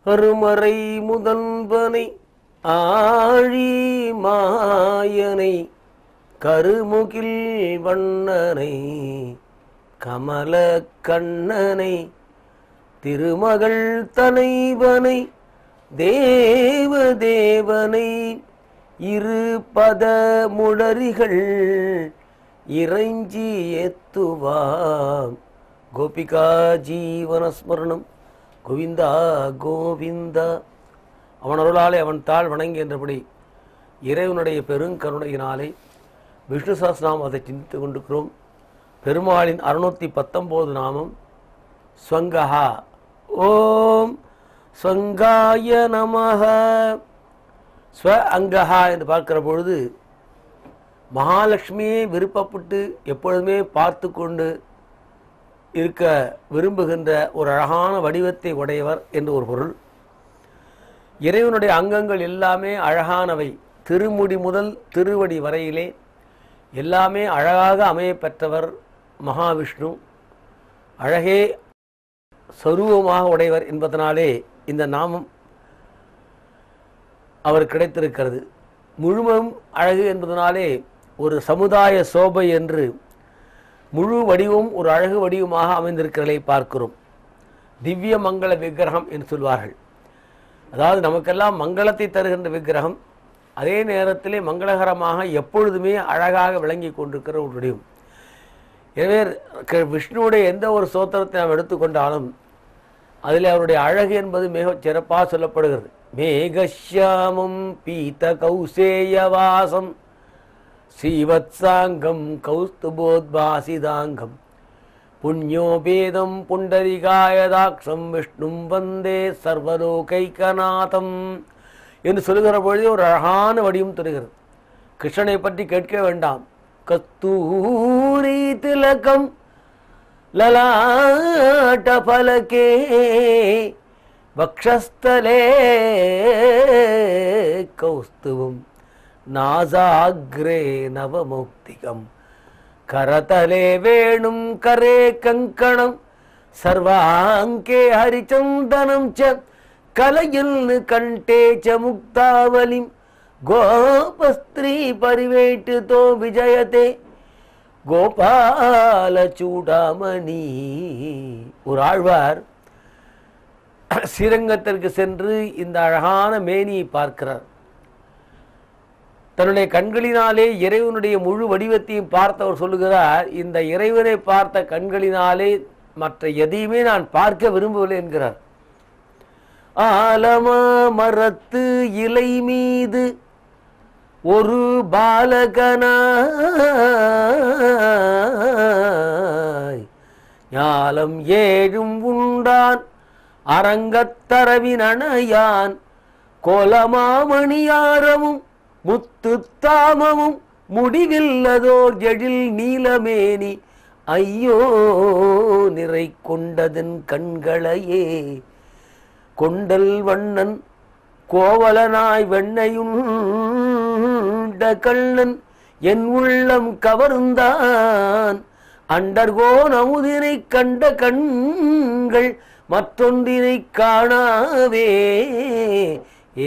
அருமறை முதல்வனை ஆழி மாயனை கருமுகில் வண்ணனை கமல கண்ணனை திருமகள் தலைவனை தேவ தேவனை இரு பத முடரிகள் இறைஞ்சி ஏத்துவாம் கோபிகா ஜீவனஸ்மரணம் கோவிந்தா கோவிந்தா அவன் அருளாலே அவன் தாழ் வணங்கி என்றபடி இறைவனுடைய பெருங்கருணையினாலே விஷ்ணு சஹஸ்ரநாமம் அதை சிந்தித்து கொண்டிருக்கிறோம் பெருமாளின் அறுநூத்தி பத்தொம்போது நாமம் ஸ்வங்கஹா ஓம் ஸ்வங்காய நமஹ ஸ்வ அங்கஹா என்று பார்க்கிற பொழுது மகாலட்சுமியை விருப்பப்பட்டு எப்பொழுதுமே பார்த்து கொண்டு இருக்க விரும்புகின்ற ஒரு அழகான வடிவத்தை உடையவர் என்று ஒரு பொருள் இறைவனுடைய அங்கங்கள் எல்லாமே அழகானவை திருமுடி முதல் திருவடி வரையிலே எல்லாமே அழகாக அமையப் பெற்றவர் மகாவிஷ்ணு அழகே சொரூபமாக உடையவர் என்பதனாலே இந்த நாமம் அவர் கிடைத்திருக்கிறது முழுவதும் அழகு என்பதனாலே ஒரு சமுதாய சோபை என்று முழு வடிவம் ஒரு அழகு வடிவமாக அமைந்திருக்கிறதை பார்க்கிறோம் திவ்ய மங்கள விக்கிரகம் என்று சொல்வார்கள் அதாவது நமக்கெல்லாம் மங்களத்தை தருகின்ற விக்கிரகம் அதே நேரத்திலே மங்களகரமாக எப்பொழுதுமே அழகாக விளங்கி கொண்டிருக்கிற ஒரு வடிவம் எனவே க- விஷ்ணுவுடைய எந்த ஒரு சோத்திரத்தை நாம் எடுத்துக்கொண்டாலும் அதில் அவருடைய அழகு என்பது மிக சிறப்பாக சொல்லப்படுகிறது மேகஷியாமம் பீத கௌசேயவாசம் ஸ்ரீவத்சாங்கம் கௌஸ்துபோத்பாசிதாங்கம் புண்ணியோபேதம் புண்டரிகாயதாட்சம் விஷ்ணும் வந்தே சர்வலோகைக்கநாதம் என்று சொல்லுகிற பொழுது ஒரு அழகான வடிவம் தருகிறது கிருஷ்ணனை பற்றி கேட்க வேண்டாம் கஸ்தூரி திலகம் லலாட்ட பலகே வக்ஷஸ்தலே கௌஸ்துவம் நாசாக்ரே நவமுக்திகம் கரதலே வேணும் கரே கங்கணம் சர்வாங்கே ஹரிச்சந்தனம் ச கலையில் கண்டே ச முக்தாவலிம் கோபஸ்திரீ பரிவேட்டுதோ விஜயதே கோபால சூடாமணி ஒரு ஆழ்வார் ஸ்ரீரங்கத்திற்கு சென்று இந்த அழகான மேனியை பார்க்கிறார் தன்னுடைய கண்களினாலே இறைவனுடைய முழு வடிவத்தையும் பார்த்தவர் சொல்லுகிறார் இந்த இறைவனை பார்த்த கண்களினாலே மற்ற எதையுமே நான் பார்க்க விரும்பவில்லை என்கிறார் ஆலமா மரத்து இலை மீது ஒரு பாலகனாய் ஞாலம் ஏழும் உண்டான் அரங்கத்தரவின் அணையான் கோலமாமணியாரமும் முத்து தாமமும் முடிவில்லதோர் எழில் நீலமேனி ஐயோ நிறை கொண்டதன் கண்களையே கொண்டல் வண்ணன் கோவலனாய் வெண்ணையுண்ட கண்ணன் என் உள்ளம் கவர்ந்தான் அண்டர்கோன் அமுதினை கண்ட கண்கள் மற்றொன்றினை காணாவே ஏ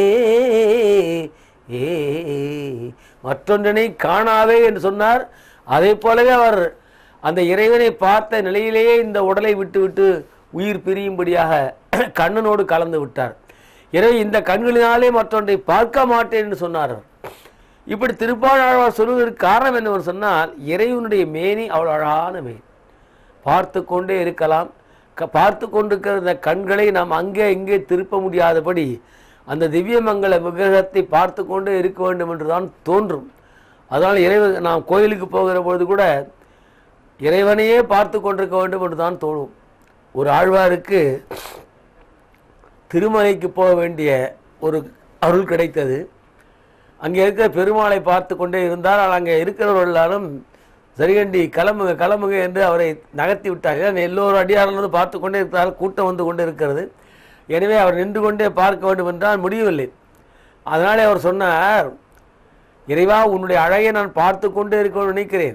ஏ மற்றொன்றினை காணாவே என்று சொன்னார் அதே போலவே அவர் அந்த இறைவனை பார்த்த நிலையிலேயே இந்த உடலை விட்டு விட்டு உயிர் பிரியும்படியாக கண்ணனோடு கலந்து விட்டார் எனவே இந்த கண்களினாலே மற்றொன்றை பார்க்க மாட்டேன் என்று சொன்னார் அவர். இப்படி திருப்பாழாழ்வார் சொல்வதற்கு காரணம் என்னவென்று சொன்னால் இறைவனுடைய மேனி அவ்வளவு அழகான மேனி பார்த்து கொண்டே இருக்கலாம் க- பார்த்து கொண்டிருக்கிற இந்த கண்களை நாம் அங்கே இங்கே திருப்ப முடியாதபடி அந்த திவ்யமங்கல விக்கிரகத்தை பார்த்து கொண்டே இருக்க வேண்டும் என்று தான் தோன்றும் அதனால் இறைவன் நாம் கோயிலுக்கு போகிற பொழுது கூட இறைவனையே பார்த்து கொண்டிருக்க வேண்டும் என்று தான் தோணும் ஒரு ஆழ்வாருக்கு திருமலைக்கு போக வேண்டிய ஒரு அருள் கிடைத்தது அங்கே இருக்கிற பெருமாளை பார்த்து கொண்டே இருந்தால் ஆனால் அங்கே இருக்கிறவர்கள் எல்லாரும் சரிகண்டி கிளம்புங்க கிளம்புங்க என்று அவரை நகர்த்தி விட்டார்கள் ஏன்னா எல்லோரும் அடியார்களும் பார்த்து கொண்டே இருக்கிறார்கள் கூட்டம் வந்து கொண்டே இருக்கிறது எனவே அவர் நின்று கொண்டே பார்க்க வேண்டும் என்றால் முடியவில்லை அதனாலே அவர் சொன்னார் இறைவா உன்னுடைய அழகை நான் பார்த்து கொண்டே இருக்க நினைக்கிறேன்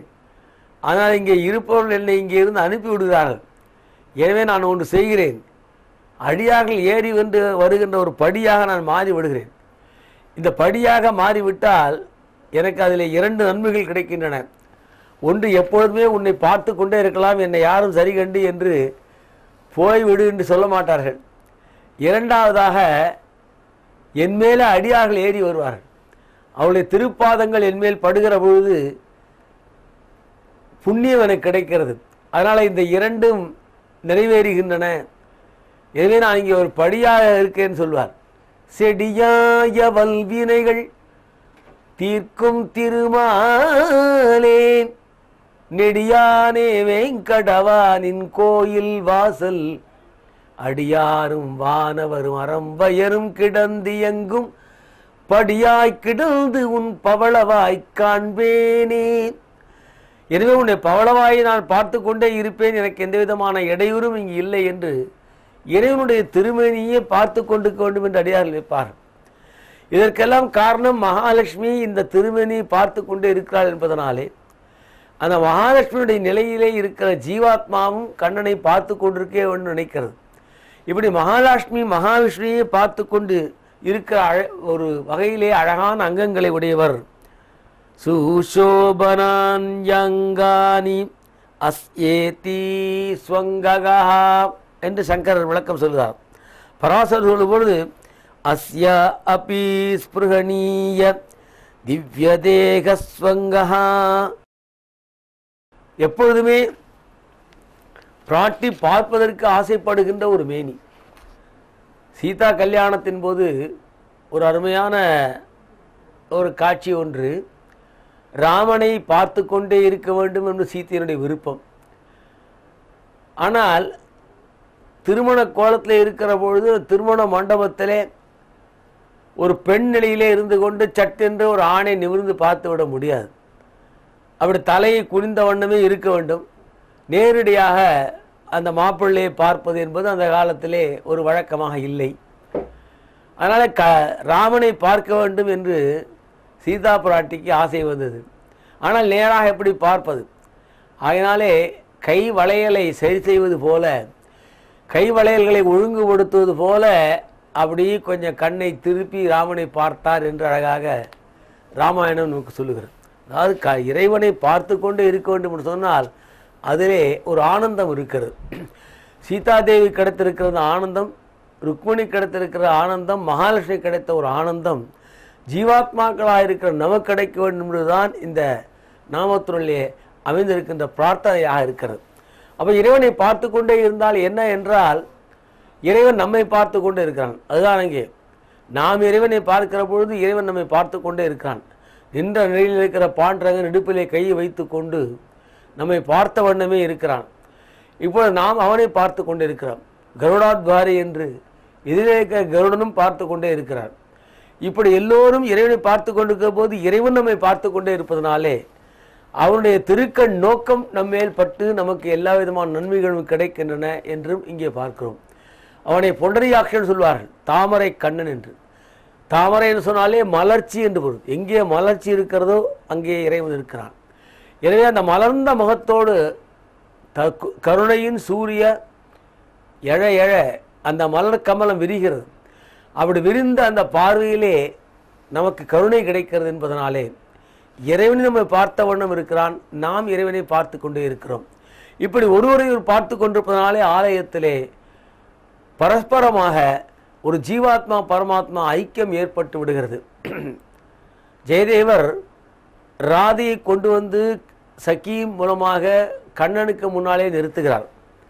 ஆனால் இங்கே இருப்பவர்கள் என்னை இங்கே இருந்து அனுப்பி விடுகிறார்கள் எனவே நான் ஒன்று செய்கிறேன் அடியார்கள் ஏறி வந்து வருகின்ற ஒரு படியாக நான் மாறி விடுகிறேன் இந்த படியாக மாறிவிட்டால் எனக்கு அதில் இரண்டு நன்மைகள் கிடைக்கின்றன ஒன்று எப்பொழுதுமே உன்னை பார்த்து கொண்டே இருக்கலாம் என்னை யாரும் சரி கண்டு என்று போய்விடு என்று சொல்ல மாட்டார்கள் இரண்டாவதாக என் மேலே அடியார்கள் ஏறி வருவார்கள் அவளுடைய திருப்பாதங்கள் என் மேல் படுகிற பொழுது புண்ணியம் எனக்கு கிடைக்கிறது அதனால் இந்த இரண்டும் நிறைவேறுகின்றன எனவே நான் இங்கே ஒரு படியாக இருக்கேன்னு சொல்வார் செடியாய வல்வினைகள் தீர்க்கும் திருமாலே நெடியானே வேங்கடவானின் கோயில் வாசல் அடியாரும் வானவரும் அறம்பயரும் கிடந்தியங்கும் படியாய் கிடந்து உன் பவளவாய்க் காண்பேனே எனவே உன்னை பவளவாயை நான் பார்த்து கொண்டே இருப்பேன் எனக்கு எந்த விதமான இடையூறும் இங்கு இல்லை என்று இறைவனுடைய திருமேனியே பார்த்து கொண்டு வேண்டும் என்று அடியார்கள் வைப்பார் இதற்கெல்லாம் காரணம் மகாலட்சுமி இந்த திருமேனியை பார்த்து கொண்டே இருக்கிறாள் என்பதனாலே அந்த மகாலட்சுமியுடைய நிலையிலே இருக்கிற ஜீவாத்மாவும் கண்ணனை பார்த்து கொண்டிருக்கே வேண்டும் நினைக்கிறது இப்படி மகாலட்சுமி மகாவிஷ்ணுவையே பார்த்து கொண்டு இருக்கிற அழ ஒரு வகையிலே அழகான அங்கங்களை உடையவர் சுஷோபனான்யங்கானி அஸ்யேதி ஸ்வங்ககா என்று சங்கரர் விளக்கம் சொல்கிறார் பராசர் சொல்லும் பொழுது அஸ்ய அபி ஸ்பிருகணீய திவ்யதேகஸ்வங்கா எப்பொழுதுமே பிராட்டி பார்ப்பதற்கு ஆசைப்படுகின்ற ஒரு மேனி சீதா கல்யாணத்தின் போது ஒரு அருமையான ஒரு காட்சி ஒன்று ராமனை பார்த்து கொண்டே இருக்க வேண்டும் என்று சீத்தையனுடைய விருப்பம் ஆனால் திருமண கோலத்தில் இருக்கிற பொழுது திருமண மண்டபத்திலே ஒரு பெண் நிலையிலே இருந்து கொண்டு சட்டென்று ஒரு ஆணை நிமிர்ந்து பார்த்து விட முடியாது அப்படி தலையை குனிந்த வண்ணமே இருக்க வேண்டும் நேரடியாக அந்த மாப்பிள்ளையை பார்ப்பது என்பது அந்த காலத்திலே ஒரு வழக்கமாக இல்லை அதனால் க ராமனை பார்க்க வேண்டும் என்று சீதா பிராட்டிக்கு ஆசை வந்தது ஆனால் நேராக எப்படி பார்ப்பது அதனாலே கை வளையலை சரி செய்வது போல கை வளையல்களை ஒழுங்குபடுத்துவது போல அப்படி கொஞ்சம் கண்ணை திருப்பி ராமனை பார்த்தார் என்று அழகாக ராமாயணம் நமக்கு சொல்லுகிறது அதாவது க இறைவனை பார்த்து கொண்டு இருக்க வேண்டும் என்று சொன்னால் அதிலே ஒரு ஆனந்தம் இருக்கிறது சீதாதேவி கிடைத்திருக்கிற அந்த ஆனந்தம் ருக்மிணி கிடைத்திருக்கிற ஆனந்தம் மகாலட்சுமி கிடைத்த ஒரு ஆனந்தம் ஜீவாத்மாக்களாக இருக்கிற நமக்கு கிடைக்க வேண்டும் என்பதுதான் இந்த நாமத்துறையிலே அமைந்திருக்கின்ற பிரார்த்தனையாக இருக்கிறது அப்போ இறைவனை பார்த்து கொண்டே இருந்தால் என்ன என்றால் இறைவன் நம்மை பார்த்து கொண்டே இருக்கிறான் அதுதான் அங்கே நாம் இறைவனை பார்க்கிற பொழுது இறைவன் நம்மை பார்த்து கொண்டே இருக்கிறான் நின்ற நிலையில் இருக்கிற பாண்டரங்கன் இடுப்பிலே கையை வைத்து கொண்டு நம்மை பார்த்த வண்ணமே இருக்கிறான் இப்பொழுது நாம் அவனை பார்த்து கொண்டே இருக்கிறோம் கருடாத்வாரி என்று எதிரே இருக்கிற கருடனும் பார்த்து கொண்டே இருக்கிறார் இப்படி எல்லோரும் இறைவனை பார்த்து கொண்டிருக்கிற போது இறைவன் நம்மை பார்த்து கொண்டே இருப்பதனாலே அவனுடைய திருக்கண் நோக்கம் நம்மேல் பட்டு நமக்கு எல்லா விதமான நன்மைகளும் கிடைக்கின்றன என்றும் இங்கே பார்க்கிறோம் அவனை பொண்டரியாக்ஷன் சொல்வார்கள் தாமரை கண்ணன் என்று தாமரை என்று சொன்னாலே மலர்ச்சி என்று பொருள் எங்கே மலர்ச்சி இருக்கிறதோ அங்கே இறைவன் இருக்கிறான் எனவே அந்த மலர்ந்த முகத்தோடு த கருணையின் சூரிய எழ எழ அந்த மலர் கமலம் விரிகிறது அப்படி விரிந்த அந்த பார்வையிலே நமக்கு கருணை கிடைக்கிறது என்பதனாலே இறைவனை நம்மை பார்த்த வண்ணம் இருக்கிறான் நாம் இறைவனை பார்த்து கொண்டே இருக்கிறோம் இப்படி ஒருவரை ஒரு பார்த்து கொண்டிருப்பதனாலே ஆலயத்திலே பரஸ்பரமாக ஒரு ஜீவாத்மா பரமாத்மா ஐக்கியம் ஏற்பட்டு விடுகிறது ஜெயதேவர் ராதையை கொண்டு வந்து சகி மூலமாக கண்ணனுக்கு முன்னாலே நிறுத்துகிறார்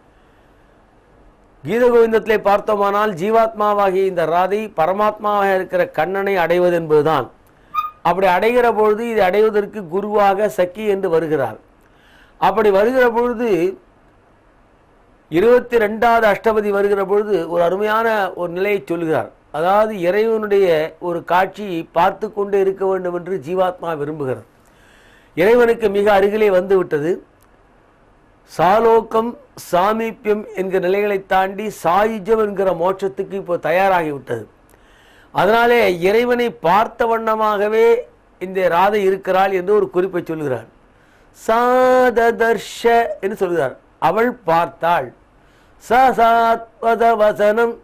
கீத கோவிந்தத்திலே பார்த்தோமானால் ஜீவாத்மாவாகிய இந்த ராதை பரமாத்மாவாக இருக்கிற கண்ணனை அடைவது என்பதுதான் அப்படி அடைகிற பொழுது இதை அடைவதற்கு குருவாக சக்கி என்று வருகிறார் அப்படி வருகிற பொழுது இருபத்தி ரெண்டாவது அஷ்டபதி வருகிற பொழுது ஒரு அருமையான ஒரு நிலையை சொல்கிறார் அதாவது இறைவனுடைய ஒரு காட்சி பார்த்து கொண்டே இருக்க வேண்டும் என்று ஜீவாத்மா விரும்புகிறது இறைவனுக்கு மிக அருகிலே வந்து விட்டது சாலோக்கம் சாமீப்பியம் என்கிற நிலைகளை தாண்டி சாயுஜம் என்கிற மோட்சத்துக்கு இப்போ தயாராகிவிட்டது அதனாலே இறைவனை பார்த்த வண்ணமாகவே இந்த ராதை இருக்கிறாள் என்று ஒரு குறிப்பை சொல்கிறார் சாததர்ஷ என்று சொல்கிறார் அவள் பார்த்தாள் சசாத்வத வசனம்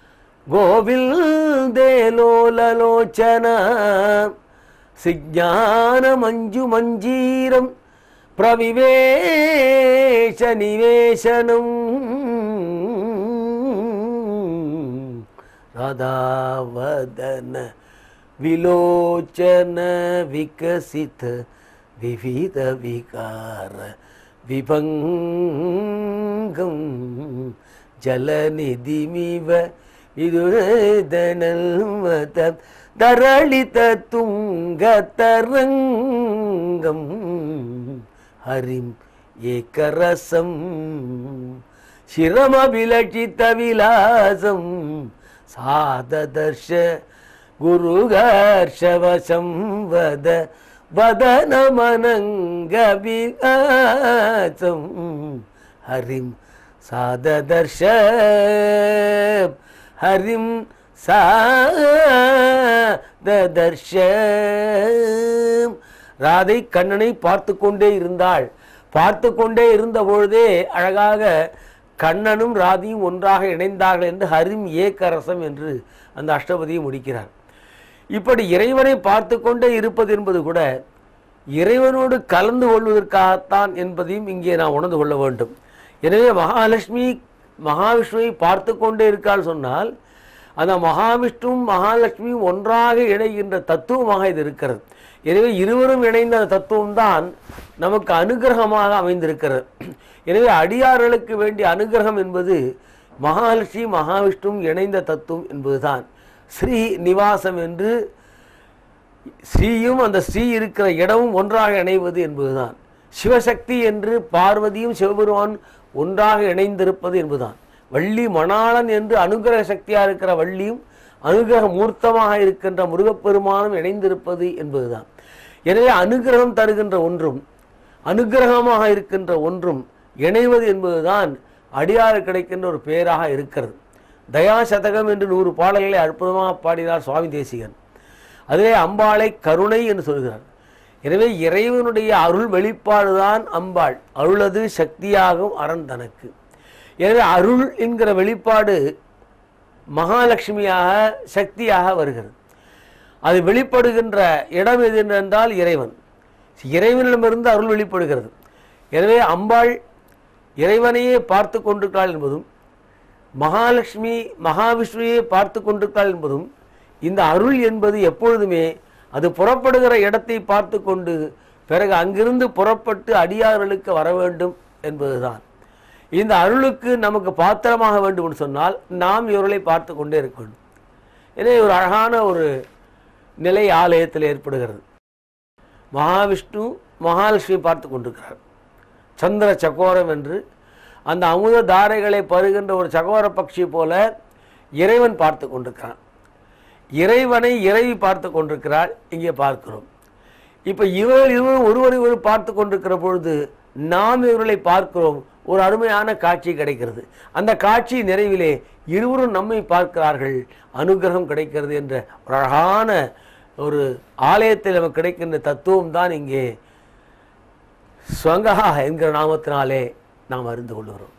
கோவில்தேலோலலோச்சன சிஜான மஞ்சு மஞ்சீரம் பிரவிவேஷ நிவேசனம் ராதாவதன விலோச்சன விகசித விவித விகார விபங்கம் ஜலநிதிமிவ விதுதனல்மத தரளித துங்க தரங்கம் ஹரிம் ஏகரசம் சிரமபிலட்சித விலாசம் சாததர்ஷ குருகர்ஷவசம் வத வதனமனங்க விலாசம் ஹரிம் சாததர்ஷ ஹரிம் சாததர்ஷ ராதை கண்ணனை பார்த்து கொண்டே இருந்தாள் பார்த்து கொண்டே இருந்த பொழுதே அழகாக கண்ணனும் ராதியும் ஒன்றாக இணைந்தார்கள் என்று ஹரிம் ஏக்கரசம் என்று அந்த அஷ்டபதியை முடிக்கிறார் இப்படி இறைவனை பார்த்து கொண்டே இருப்பது என்பது கூட இறைவனோடு கலந்து கொள்வதற்காகத்தான் என்பதையும் இங்கே நாம் உணர்ந்து கொள்ள வேண்டும் எனவே மகாலட்சுமி மகாவிஷ்ணுவை பார்த்து கொண்டே இருக்காள் சொன்னால் அந்த மகாவிஷ்ணுவும் மகாலட்சுமியும் ஒன்றாக இணைகின்ற தத்துவமாக இது இருக்கிறது எனவே இருவரும் இணைந்த அந்த தத்துவம் தான் நமக்கு அனுகிரகமாக அமைந்திருக்கிறது எனவே அடியார்களுக்கு வேண்டிய அனுகிரகம் என்பது மகாலட்சுமி மகாவிஷ்ணுவும் இணைந்த தத்துவம் என்பதுதான் ஸ்ரீ நிவாசம் என்று ஸ்ரீயும் அந்த ஸ்ரீ இருக்கிற இடமும் ஒன்றாக இணைவது என்பதுதான் சிவசக்தி என்று பார்வதியும் சிவபெருமான் ஒன்றாக இணைந்திருப்பது என்பதுதான் வள்ளி மணாளன் என்று அனுகிரக சக்தியாக இருக்கிற வள்ளியும் அனுகிரக மூர்த்தமாக இருக்கின்ற முருகப்பெருமானும் இணைந்திருப்பது என்பதுதான் எனவே அனுகிரகம் தருகின்ற ஒன்றும் அனுகிரகமாக இருக்கின்ற ஒன்றும் இணைவது என்பதுதான் அடியாறு கிடைக்கின்ற ஒரு பேராக இருக்கிறது தயா சதகம் என்று நூறு பாடல்களை அற்புதமாக பாடினார் சுவாமி தேசிகன் அதிலே அம்பாளை கருணை என்று சொல்கிறார் எனவே இறைவனுடைய அருள் வெளிப்பாடுதான் அம்பாள் அருளது சக்தியாகும் அரண் தனக்கு எனவே அருள் என்கிற வெளிப்பாடு மகாலட்சுமியாக சக்தியாக வருகிறது அது வெளிப்படுகின்ற இடம் எது என்றால் இறைவன் இறைவனிடமிருந்து அருள் வெளிப்படுகிறது எனவே அம்பாள் இறைவனையே பார்த்து கொண்டிருக்கிறாள் என்பதும் மகாலட்சுமி மகாவிஷ்ணுவையே பார்த்து கொண்டிருக்கிறாள் என்பதும் இந்த அருள் என்பது எப்பொழுதுமே அது புறப்படுகிற இடத்தை பார்த்து கொண்டு பிறகு அங்கிருந்து புறப்பட்டு அடியார்களுக்கு வர வேண்டும் என்பதுதான் இந்த அருளுக்கு நமக்கு பாத்திரமாக வேண்டும் என்று சொன்னால் நாம் இவர்களை பார்த்து கொண்டே இருக்க வேண்டும் எனவே ஒரு அழகான ஒரு நிலை ஆலயத்தில் ஏற்படுகிறது மகாவிஷ்ணு மகாலட்சுமி பார்த்து கொண்டிருக்கிறார் சந்திர சக்கோரம் என்று அந்த அமுத தாரைகளை பருகின்ற ஒரு சகோர பட்சி போல இறைவன் பார்த்து கொண்டிருக்கிறான் இறைவனை இறைவி பார்த்து கொண்டிருக்கிறாள் இங்கே பார்க்கிறோம் இப்போ இவர்கள் இருவரும் ஒருவர் ஒருவர் பார்த்து கொண்டிருக்கிற பொழுது நாம் இவர்களை பார்க்கிறோம் ஒரு அருமையான காட்சி கிடைக்கிறது அந்த காட்சி நிறைவிலே இருவரும் நம்மை பார்க்கிறார்கள் அனுகிரகம் கிடைக்கிறது என்ற ஒரு அழகான ஒரு ஆலயத்தில் நமக்கு கிடைக்கின்ற தத்துவம் தான் இங்கே ஸ்வங்கா என்கிற நாமத்தினாலே நாம் அறிந்து கொள்கிறோம்